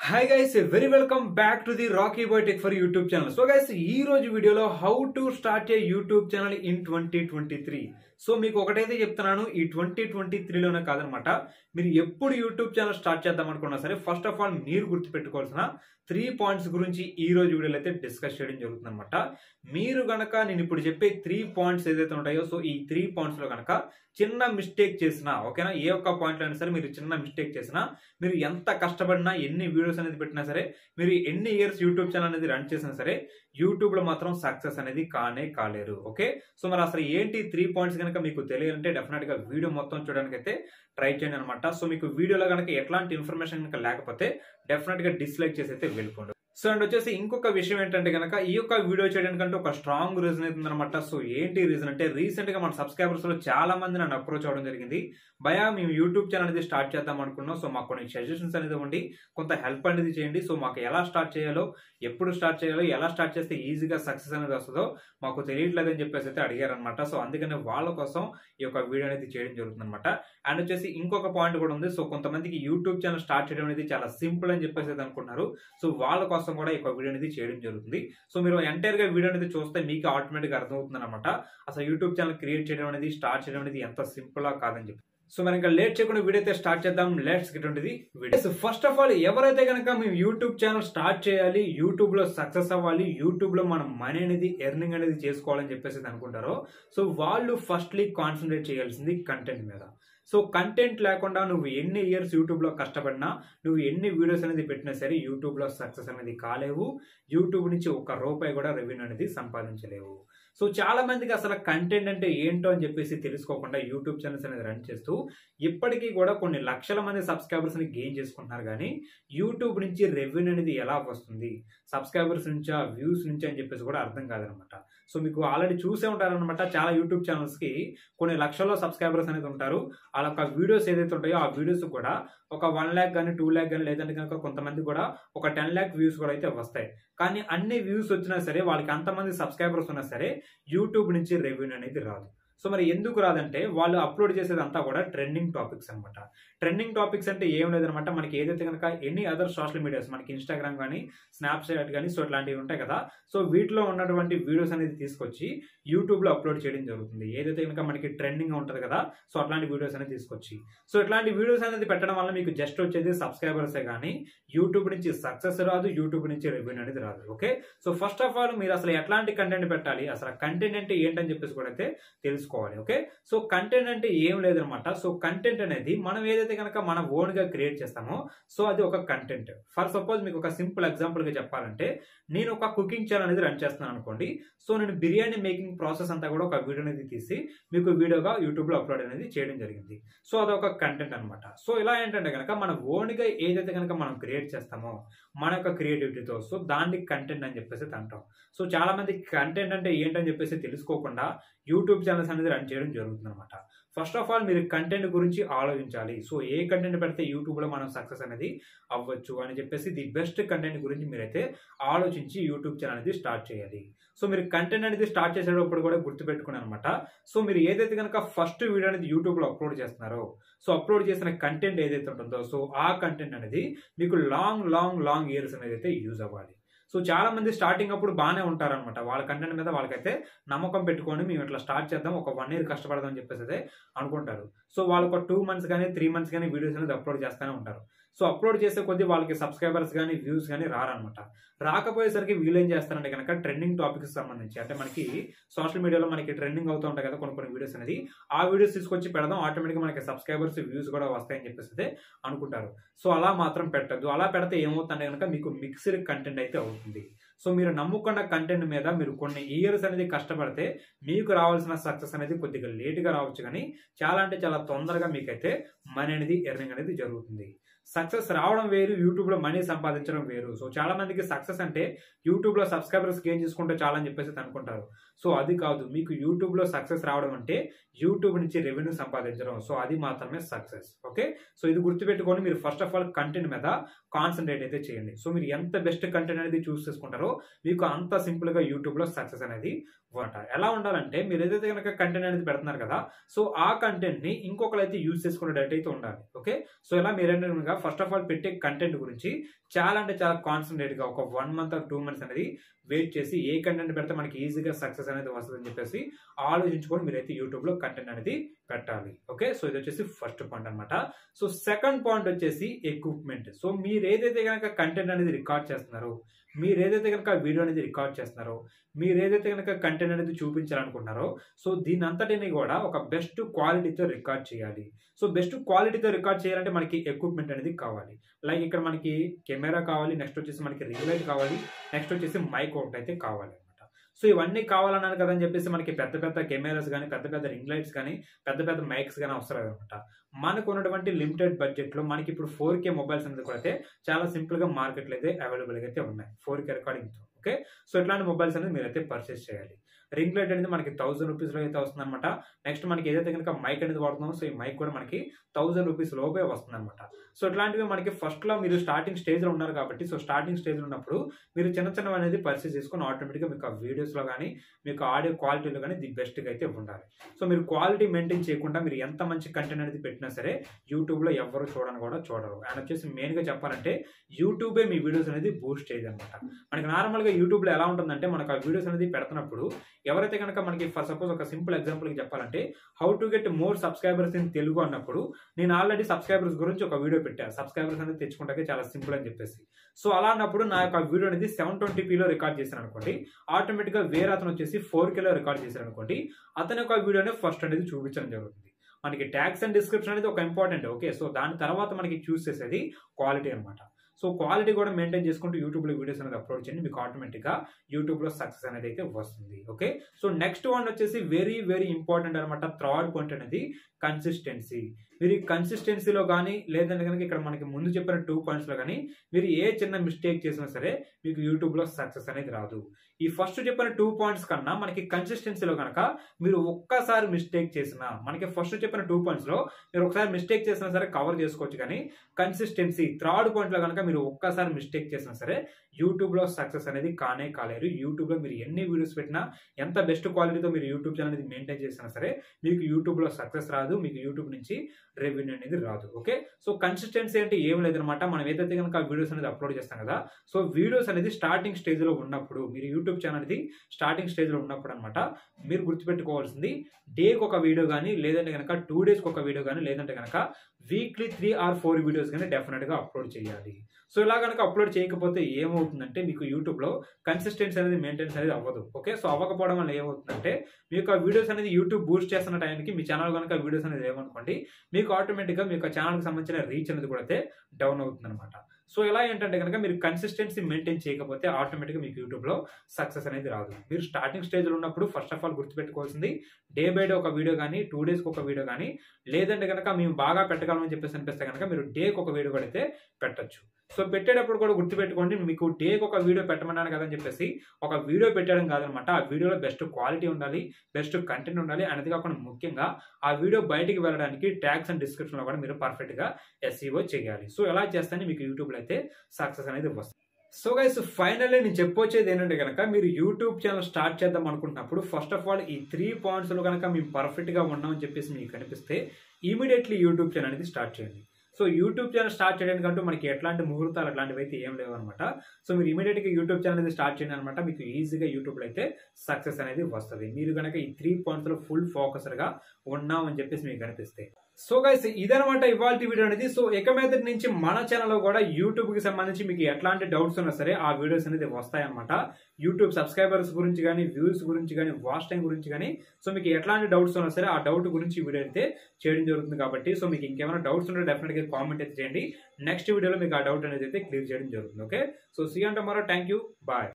hi guys very welcome back to the Rocky Boy Tech for YouTube channel so guys ఈ రోజు వీడియోలో how to start a YouTube channel in twenty twenty three so మీకు ఒకటైతే చెప్తున్నాను ఈ twenty twenty త్రీలోనే కాదనమాట మీరు ఎప్పుడు యూట్యూబ్ ఛానల్ స్టార్ట్ చేద్దాం అనుకున్నా సరే ఫస్ట్ ఆఫ్ ఆల్ మీరు గుర్తుపెట్టుకోవాల్సిన త్రీ పాయింట్స్ గురించి ఈ రోజు వీడియోలో అయితే డిస్కస్ చేయడం జరుగుతుంది అనమాట మీరు గనక నేను ఇప్పుడు చెప్పే త్రీ పాయింట్స్ ఏదైతే ఉంటాయో సో ఈ త్రీ పాయింట్స్ లో గనక చిన్న మిస్టేక్ చేసినా ఓకేనా ఏ ఒక్క పాయింట్ అయినా సరే మీరు చిన్న మిస్టేక్ చేసినా మీరు ఎంత కష్టపడినా ఎన్ని వీడియోస్ అనేది పెట్టినా సరే మీరు ఎన్ని ఇయర్స్ యూట్యూబ్ ఛానల్ అనేది రన్ చేసినా సరే యూట్యూబ్ లో మాత్రం సక్సెస్ అనేది కానే కాలేరు ఓకే సో మరి అసలు ఏంటి త్రీ పాయింట్స్ కనుక మీకు తెలియాలంటే డెఫినెట్ గా వీడియో మొత్తం చూడడానికి అయితే ట్రై చేయండి అనమాట సో మీకు వీడియోలో కనుక ఎట్లాంటి ఇన్ఫర్మేషన్ కనుక లేకపోతే డెఫినెట్ గా డిస్లైక్ చేసి అయితే వెళ్ళిపోండి సో అండ్ వచ్చేసి ఇంకొక విషయం ఏంటంటే కనుక ఈ యొక్క వీడియో చేయడానికంటే ఒక స్ట్రాంగ్ రీజన్ అవుతుంది అనమాట సో ఏంటి రీజన్ అంటే రీసెంట్ గా మన సబ్స్క్రైబర్స్ లో చాలా మంది నన్ను అప్రోచ్ అవడం జరిగింది భయా మేము యూట్యూబ్ ఛానల్ అనేది స్టార్ట్ చేద్దాం అనుకున్నాం సో మాకు కొన్ని సజెషన్స్ అనేది ఇవ్వండి కొంత హెల్ప్ అనేది చేయండి సో మాకు ఎలా స్టార్ట్ చేయాలో ఎప్పుడు స్టార్ట్ చేయాలో ఎలా స్టార్ట్ చేస్తే ఈజీగా సక్సెస్ అనేది వస్తుందో మాకు తెలియట్లేదు అని చెప్పేసి అయితే అడిగారనమాట సో అందుకనే వాళ్ళ కోసం ఈ యొక్క వీడియో అనేది చేయడం జరుగుతుంది అనమాట అండ్ వచ్చేసి ఇంకొక పాయింట్ కూడా ఉంది సో కొంతమందికి యూట్యూబ్ ఛానల్ స్టార్ట్ చేయడం అనేది చాలా సింపుల్ అని చెప్పేసి అయితే అనుకుంటున్నారు సో వాళ్ళ కోసం కూడా ఈ యొక్క వీడియో అనేది చేయడం జరుగుతుంది సో మీరు ఎంటైర్ గా వీడియో అనేది చూస్తే మీకు ఆటోమేటిక్ గా అర్థమవుతుంది అనమాట అసలు యూట్యూబ్ ఛానల్ క్రియేట్ చేయడం అనేది స్టార్ట్ చేయడం అనేది ఎంత సింపుల్ కాదని చెప్పి సో మనం ఇంకా లేట్ చేయకుండా వీడియో అయితే స్టార్ట్ చేద్దాం లెట్స్ గెట్ ఉంటుంది వీడియో ఫస్ట్ ఆఫ్ ఆల్ ఎవరైతే కనుక మేము యూట్యూబ్ ఛానల్ స్టార్ట్ చేయాలి యూట్యూబ్ లో సక్సెస్ అవ్వాలి యూట్యూబ్ లో మనం మనీ అనేది ఎర్నింగ్ అనేది చేసుకోవాలని చెప్పేసి అనుకుంటారో సో వాళ్ళు ఫస్ట్లీ కాన్సన్ట్రేట్ చేయాల్సింది కంటెంట్ మీద సో కంటెంట్ లేకుండా నువ్వు ఎన్ని ఇయర్స్ యూట్యూబ్లో కష్టపడినా నువ్వు ఎన్ని వీడియోస్ అనేది పెట్టినా సరే యూట్యూబ్లో సక్సెస్ అనేది కాలేవు యూట్యూబ్ నుంచి ఒక రూపాయి కూడా రెవెన్యూ అనేది సంపాదించలేవు సో చాలా మందికి అసలు కంటెంట్ అంటే ఏంటో అని చెప్పేసి తెలుసుకోకుండా యూట్యూబ్ ఛానల్స్ అనేది రన్ చేస్తూ ఇప్పటికీ కూడా కొన్ని లక్షల మంది సబ్స్క్రైబర్స్ ని గెయిన్ చేసుకుంటున్నారు కానీ యూట్యూబ్ నుంచి రెవెన్యూ అనేది ఎలా వస్తుంది సబ్స్క్రైబర్స్ నుంచా వ్యూస్ నుంచి అని చెప్పేసి కూడా అర్థం కాదనమాట సో మీకు ఆల్రెడీ చూసే ఉంటారనమాట చాలా యూట్యూబ్ ఛానల్స్ కి కొన్ని లక్షల్లో సబ్స్క్రైబర్స్ అనేది ఉంటారు వాళ్ళ యొక్క వీడియోస్ ఏదైతే ఉంటాయో ఆ వీడియోస్ కూడా ఒక వన్ ల్యాక్ కానీ టూ ల్యాక్ కానీ లేదంటే కనుక కొంతమంది కూడా ఒక టెన్ ల్యాక్ వ్యూస్ కూడా అయితే వస్తాయి కానీ అన్ని వ్యూస్ వచ్చినా సరే వాళ్ళకి అంతమంది సబ్స్క్రైబర్స్ ఉన్నా సరే యూట్యూబ్ నుంచి రెవెన్యూ అనేది రాదు సో మరి ఎందుకు రాదంటే వాళ్ళు అప్లోడ్ చేసేది అంతా కూడా ట్రెండింగ్ టాపిక్స్ అనమాట ట్రెండింగ్ టాపిక్స్ అంటే ఏం లేదనమాట మనకి ఏదైతే కనుక ఎనీ అదర్ సోషల్ మీడియాస్ మనకి ఇన్స్టాగ్రామ్ కానీ స్నాప్చాట్ కానీ సో ఇట్లాంటివి ఉంటాయి కదా సో వీటిలో ఉన్నటువంటి వీడియోస్ అనేది తీసుకొచ్చి యూట్యూబ్లో అప్లోడ్ చేయడం జరుగుతుంది ఏదైతే కనుక మనకి ట్రెండింగ్ ఉంటుంది కదా సో అట్లాంటి వీడియోస్ అనేది తీసుకొచ్చి సో ఇట్లాంటి వీడియోస్ అనేది పెట్టడం వల్ల మీకు జస్ట్ వచ్చేది సబ్స్క్రైబర్సే కానీ యూట్యూబ్ నుంచి సక్సెస్ రాదు యూట్యూబ్ నుంచి రెవెన్యూ అనేది రాదు okay so first of all మీరు అసలు ఎట్లాంటి కంటెంట్ పెట్టాలి అసలు కంటెంట్ అంటే ఏంటని చెప్పేసి కూడా అయితే తెలుసుకోవాలి ఓకే సో కంటెంట్ అంటే ఏం లేదనమాట సో కంటెంట్ అనేది మనం ఏదైతే కనుక మన ఓన్ గా క్రియేట్ చేస్తామో సో అది ఒక కంటెంట్ ఫర్ సపోజ్ మీకు ఒక సింపుల్ ఎగ్జాంపుల్ గా చెప్పాలంటే నేను ఒక కుకింగ్ ఛానల్ అనేది రన్ చేస్తున్నాను అనుకోండి సో నేను బిర్యానీ మేకింగ్ ప్రాసెస్ అంతా కూడా ఒక వీడియో అనేది తీసి మీకు వీడియోగా యూట్యూబ్ లో అప్లోడ్ అనేది చేయడం జరిగింది సో అదొక కంటెంట్ అనమాట సో ఇలా ఏంటంటే కనుక మన ఓన్ గా ఏదైతే కనుక మనం క్రియేట్ చేస్తామో మన యొక్క క్రియేటివిటీతో సో దాన్ని కంటెంట్ అని చెప్పేసి అంటాం సో చాలా మంది కంటెంట్ అంటే ఏంటని చెప్పేసి తెలుసుకోకుండా యూట్యూబ్ ఛానల్స్ అనేది రన్ చేయడం జరుగుతుంది అనమాట ఫస్ట్ ఆఫ్ ఆల్ మీరు కంటెంట్ గురించి ఆలోచించాలి సో ఏ కంటెంట్ పెడితే యూట్యూబ్లో మనం సక్సెస్ అనేది అవ్వచ్చు అని చెప్పేసి ది బెస్ట్ కంటెంట్ గురించి మీరైతే ఆలోచించి యూట్యూబ్ ఛానల్ అనేది స్టార్ట్ చేయాలి సో మీరు కంటెంట్ అనేది స్టార్ట్ చేసేటప్పుడు కూడా గుర్తుపెట్టుకుని అనమాట సో మీరు ఏదైతే కనుక ఫస్ట్ వీడియో అనేది యూట్యూబ్లో అప్లోడ్ చేస్తున్నారో సో అప్లోడ్ చేసిన కంటెంట్ ఏదైతే ఉంటుందో సో ఆ కంటెంట్ అనేది మీకు లాంగ్ లాంగ్ లాంగ్ ఇయర్స్ అనేది అయితే యూజ్ అవ్వాలి సో చాలా మంది స్టార్టింగ్ అప్పుడు బాగానే ఉంటారనమాట వాళ్ళ కంటెంట్ మీద వాళ్ళకైతే నమ్మకం పెట్టుకొని మేము ఇట్లా స్టార్ట్ చేద్దాం ఒక వన్ ఇయర్ కష్టపడదాం అని చెప్పేసి అయితే అనుకుంటారు సో వాళ్ళు ఒక టూ మంత్స్ కానీ త్రీ మంత్స్ కానీ వీడియోస్ అనేది అప్లోడ్ చేస్తూనే ఉంటారు సో అప్లోడ్ చేసే కొద్దీ వాళ్ళకి సబ్స్క్రైబర్స్ కానీ వ్యూస్ కానీ రారనమాట రాకపోయేసరికి వీళ్ళు ఏం చేస్తారంటే కనుక ట్రెండింగ్ టాపిక్స్ సంబంధించి అంటే మనకి సోషల్ మీడియాలో మనకి ట్రెండింగ్ అవుతూ ఉంటాయి కదా కొన్ని కొన్ని వీడియోస్ అనేది ఆ వీడియోస్ తీసుకొచ్చి పెడదాం ఆటోమేటిక్గా మనకి సబ్స్క్రైబర్స్ వ్యూస్ కూడా వస్తాయని చెప్పేసి అయితే అనుకుంటారు సో అలా మాత్రం పెట్టద్దు అలా పెడితే ఏమవుతుందంటే కనుక మీకు మిక్స్డ్ కంటెంట్ అయితే అవుతుంది సో మీరు నమ్ముకున్న కంటెంట్ మీద మీరు కొన్ని ఇయర్స్ అనేది కష్టపడితే మీకు రావాల్సిన సక్సెస్ అనేది కొద్దిగా లేట్గా రావచ్చు కానీ చాలా అంటే చాలా తొందరగా మీకైతే మనీ అనేది ఎర్నింగ్ అనేది జరుగుతుంది సక్సెస్ రావడం వేరు యూట్యూబ్లో మనీ సంపాదించడం వేరు సో చాలా మందికి సక్సెస్ అంటే యూట్యూబ్లో సబ్స్క్రైబర్స్ గెయిన్ చేసుకుంటే చాలా అని చెప్పేసి అనుకుంటారు సో అది కాదు మీకు యూట్యూబ్లో సక్సెస్ రావడం అంటే యూట్యూబ్ నుంచి రెవెన్యూ సంపాదించడం సో అది మాత్రమే సక్సెస్ ఓకే సో ఇది గుర్తుపెట్టుకొని మీరు ఫస్ట్ ఆఫ్ ఆల్ కంటెంట్ మీద కాన్సన్ట్రేట్ అయితే చేయండి సో మీరు ఎంత బెస్ట్ కంటెంట్ అనేది చూస్ చేసుకుంటారో మీకు అంత సింపుల్గా యూట్యూబ్లో సక్సెస్ అనేది అనమాట ఎలా ఉండాలంటే మీరు ఏదైతే కనుక కంటెంట్ అనేది పెడుతున్నారు కదా సో ఆ కంటెంట్ ని ఇంకొకరు అయితే యూజ్ చేసుకునేటట్టు అయితే ఉండాలి ఓకే సో ఇలా మీరు ఏంటంటే ఫస్ట్ ఆఫ్ ఆల్ పెట్టే కంటెంట్ గురించి చాలా అంటే చాలా కాన్సన్ట్రేట్ గా ఒక one month or two months అనేది వెయిట్ చేసి ఏ కంటెంట్ పెడితే మనకి ఈజీగా సక్సెస్ అనేది వస్తుందని చెప్పేసి ఆలోచించుకొని మీరైతే యూట్యూబ్ లో కంటెంట్ అనేది పెట్టాలి ఓకే సో ఇది వచ్చేసి ఫస్ట్ పాయింట్ అనమాట సో సెకండ్ పాయింట్ వచ్చేసి ఎక్విప్మెంట్ సో మీరు ఏదైతే కనుక కంటెంట్ అనేది రికార్డ్ చేస్తున్నారో మీరు ఏదైతే కనుక వీడియో అనేది రికార్డ్ చేస్తున్నారో మీరు ఏదైతే కనుక కంటెంట్ అనేది చూపించాలనుకుంటున్నారో సో దీని అంతటిని కూడా ఒక బెస్ట్ క్వాలిటీతో రికార్డ్ చేయాలి సో బెస్ట్ క్వాలిటీతో రికార్డ్ చేయాలంటే మనకి ఎక్విప్మెంట్ అనేది కావాలి లైక్ ఇక్కడ మనకి కెమెరా కావాలి నెక్స్ట్ వచ్చేసి మనకి రింగ్ లైట్ కావాలి నెక్స్ట్ వచ్చేసి మైక్ ఒకటి అయితే కావాలి అనమాట సో ఇవన్నీ కావాలన్నాను కదని చెప్పేసి మనకి పెద్ద పెద్ద కెమెరాస్ కానీ పెద్ద పెద్ద రింగ్ లైట్స్ కానీ పెద్ద పెద్ద మైక్స్ కానీ అవసరం అనమాట మనకు ఉన్నటువంటి లిమిటెడ్ బడ్జెట్లో మనకి ఇప్పుడు ఫోర్ కే మొబైల్స్ అనేది కూడా అయితే చాలా సింపుల్గా మార్కెట్లో అయితే అవైలబుల్గా అయితే ఉన్నాయి ఫోర్ కే రికార్డింగ్తో ఓకే సో ఇట్లాంటి మొబైల్స్ అనేది మీరైతే పర్చేస్ చేయాలి రింగ్ లైట్ అనేది మనకి థౌసండ్ రూపీస్లో అయితే వస్తుంది అనమాట నెక్స్ట్ మనకి ఏదైతే కనుక మైక్ అనేది వాడుతున్నామో సో ఈ మైక్ కూడా మనకి థౌసండ్ రూపీస్ లోపే వస్తుంది అనమాట సో ఇట్లాంటివి మనకి ఫస్ట్లో మీరు స్టార్టింగ్ స్టేజ్లో ఉన్నారు కాబట్టి సో స్టార్టింగ్ స్టేజ్లో ఉన్నప్పుడు మీరు చిన్న చిన్నవి అనేది పర్చేస్ చేసుకొని ఆటోమేటిక్గా మీకు ఆ వీడియోస్లో కానీ మీకు ఆడియో క్వాలిటీలో కానీ ది బెస్ట్గా అయితే ఉండాలి సో మీరు క్వాలిటీ మెయింటైన్ చేయకుండా మీరు ఎంత మంచి కంటెంట్ అనేది పెట్టినా సరే యూట్యూబ్లో ఎవరు చూడని కూడా చూడరు అండ్ వచ్చేసి మెయిన్గా చెప్పాలంటే యూట్యూబే మీ వీడియోస్ అనేది బూస్ట్ చేయదు అనమాట మనకి నార్మల్గా యూట్యూబ్లో ఎలా ఉంటుందంటే మనకు ఆ వీడియోస్ అనేది పెడుతున్నప్పుడు ఎవరైతే కనుక మనకి ఫర్ సపోజ్ ఒక సింపుల్ ఎగ్జాంపుల్కి చెప్పాలంటే how to get more subscribers in Telugu అన్నప్పుడు నేను ఆల్రెడీ సబ్స్క్రైబర్స్ గురించి ఒక వీడియో పెట్టాను సబ్స్క్రైబర్స్ అనేది తెచ్చుకుంటే చాలా సింపుల్ అని చెప్పేసి సో అలా అన్నప్పుడు నా యొక్క వీడియో అనేది సెవెన్ ట్వంటీపీలో రికార్డ్ చేశాను అనుకోండి ఆటోమేటిక్గా వేరే అతను వచ్చేసి ఫోర్ కేలో రికార్డ్ చేశారు అనుకోండి అతని యొక్క వీడియోనే ఫస్ట్ అనేది చూపించడం జరుగుతుంది మనకి ట్యాగ్స్ అండ్ డిస్క్రిప్షన్ అనేది ఒక ఇంపార్టెంట్ ఓకే సో దాని తర్వాత మనకి చూస్ చేసేది క్వాలిటీ అనమాట సో క్వాలిటీ కూడా మెయింటైన్ చేసుకుంటూ యూట్యూబ్లో వీడియోస్ అనేది అప్లోడ్ చేయండి మీకు ఆటోమేటిక్గా యూట్యూబ్లో సక్సెస్ అనేది అయితే వస్తుంది ఓకే సో నెక్స్ట్ వన్ వచ్చేసి వెరీ వెరీ ఇంపార్టెంట్ అనమాట థర్డ్ పాయింట్ అనేది కన్సిస్టెన్సీ మీరు ఈ కన్సిస్టెన్సీలో కానీ లేదంటే కనుక ఇక్కడ మనకి ముందు చెప్పిన టూ పాయింట్స్లో కానీ మీరు ఏ చిన్న మిస్టేక్ చేసినా సరే మీకు యూట్యూబ్లో సక్సెస్ అనేది రాదు ఈ ఫస్ట్ చెప్పిన టూ పాయింట్స్ కన్నా మనకి కన్సిస్టెన్సీలో కనుక మీరు ఒక్కసారి మిస్టేక్ చేసినా మనకి ఫస్ట్ చెప్పిన టూ పాయింట్స్లో మీరు ఒకసారి మిస్టేక్ చేసినా సరే కవర్ చేసుకోవచ్చు కానీ కన్సిస్టెన్సీ థర్డ్ పాయింట్లో కనుక మీరు ఒక్కసారి మిస్టేక్ చేసినా సరే యూట్యూబ్లో సక్సెస్ అనేది కానే కాలేరు యూట్యూబ్లో మీరు ఎన్ని వీడియోస్ పెట్టినా ఎంత బెస్ట్ క్వాలిటీతో మీరు యూట్యూబ్ ఛానల్ అనేది మెయింటైన్ చేసినా సరే మీకు యూట్యూబ్లో సక్సెస్ రాదు మీకు యూట్యూబ్ నుంచి రెవెన్యూ అనేది రాదు ఓకే సో కన్సిస్టెన్సీ అంటే ఏం లేదనమాట మనం ఏదైతే కనుక వీడియోస్ అనేది అప్లోడ్ చేస్తాం కదా సో వీడియోస్ అనేది స్టార్టింగ్ స్టేజ్లో ఉన్నప్పుడు మీరు యూట్యూబ్ ఛానల్ అనేది స్టార్టింగ్ స్టేజ్లో ఉన్నప్పుడు అనమాట మీరు గుర్తుపెట్టుకోవాల్సింది డేకి ఒక వీడియో కానీ లేదంటే కనుక టూ డేస్కి ఒక వీడియో కానీ లేదంటే కనుక weekly three or four videos కానీ డెఫినెట్గా అప్లోడ్ చేయాలి సో ఇలా కనుక అప్లోడ్ చేయకపోతే ఏమవుతుందంటే మీకు యూట్యూబ్లో కన్సిస్టెన్సీ అనేది మెయింటెన్స్ అనేది అవ్వదు ఓకే సో అవ్వకపోవడం వల్ల ఏమవుతుందంటే మీకు ఆ వీడియోస్ అనేది యూట్యూబ్ బూస్ట్ చేస్తున్న టైంకి మీ ఛానల్ కనుక వీడియోస్ అనేది ఏమనుకోండి మీకు ఆటోమేటిక్గా మీకు ఛానల్కి సంబంధించిన రీచ్ అనేది కూడా అయితే డౌన్ అవుతుంది అనమాట సో ఎలా ఏంటంటే కనుక మీరు కన్సిస్టెన్సీ మెయింటైన్ చేయకపోతే ఆటోమేటిక్గా మీకు యూట్యూబ్లో సక్సెస్ అనేది రాదు మీరు స్టార్టింగ్ స్టేజ్లో ఉన్నప్పుడు ఫస్ట్ ఆఫ్ ఆల్ గుర్తుపెట్టుకోవాల్సింది డే బై డే ఒక వీడియో కానీ టూ డేస్కి ఒక వీడియో కానీ లేదంటే కనుక మేము బాగా పెట్టగలమని చెప్పేసి అనిపిస్తే కనుక మీరు డేకి ఒక వీడియో కూడా అయితే పెట్టచ్చు సో పెట్టేటప్పుడు కూడా గుర్తుపెట్టుకోండి మీకు డేకి ఒక వీడియో పెట్టమన్నాను కదని చెప్పేసి ఒక వీడియో పెట్టడం కాదనమాట ఆ వీడియోలో బెస్ట్ క్వాలిటీ ఉండాలి బెస్ట్ కంటెంట్ ఉండాలి అనేది కాకుండా ముఖ్యంగా ఆ వీడియో బయటికి వెళ్ళడానికి ట్యాగ్స్ అండ్ డిస్క్రిప్షన్లో కూడా మీరు పర్ఫెక్ట్గా ఎస్ఈఓ చేయాలి సో ఎలా చేస్తేనే మీకు యూట్యూబ్లో అయితే సక్సెస్ అనేది వస్తుంది సో గైస్ ఫైనల్లీ నేను చెప్పొచ్చేది ఏంటంటే కనుక మీరు యూట్యూబ్ ఛానల్ స్టార్ట్ చేద్దాం అనుకుంటున్నప్పుడు ఫస్ట్ ఆఫ్ ఆల్ ఈ త్రీ పాయింట్స్లో కనుక మేము పర్ఫెక్ట్గా ఉన్నామని చెప్పేసి మీకు కనిపిస్తే ఇమీడియట్లీ యూట్యూబ్ ఛానల్ అనేది స్టార్ట్ చేయండి సో యూట్యూబ్ ఛానల్ స్టార్ట్ చేయడానికి అంటూ మనకి ఎట్లాంటి ముహూర్తాలు అట్లాంటివి అయితే ఏం లేవు అనమాట సో మీరు ఇమీడియట్గా యూట్యూబ్ ఛానల్ అనేది స్టార్ట్ చేయండి అనమాట మీకు ఈజీగా యూట్యూబ్లో అయితే సక్సెస్ అనేది వస్తుంది మీరు కనుక ఈ త్రీ పాయింట్స్లో ఫుల్ ఫోకస్డ్గా ఉన్నామని చెప్పేసి మీకు కనిపిస్తే సో గైస్ ఇదనమాట ఇవాళ వీడియో అనేది సో ఇక మీద నుంచి మన ఛానల్లో కూడా యూట్యూబ్ కి సంబంధించి మీకు ఎట్లాంటి డౌట్స్ ఉన్నా సరే ఆ వీడియోస్ అనేది వస్తాయన్నమాట యూట్యూబ్ సబ్స్క్రైబర్స్ గురించి కానీ వ్యూస్ గురించి కానీ వాచ్ టైం గురించి కానీ సో మీకు ఎట్లాంటి డౌట్స్ ఉన్నా సరే ఆ డౌట్ గురించి వీడియో అయితే చేయడం జరుగుతుంది కాబట్టి సో మీకు ఇంకేమైనా డౌట్స్ ఉంటే డెఫినెట్గా కామెంట్ అయితే చేయండి నెక్స్ట్ వీడియోలో మీకు ఆ డౌట్ అనేది అయితే క్లియర్ చేయడం జరుగుతుంది ఓకే సో సీ అంటే మరో థ్యాంక్ యూ బాయ్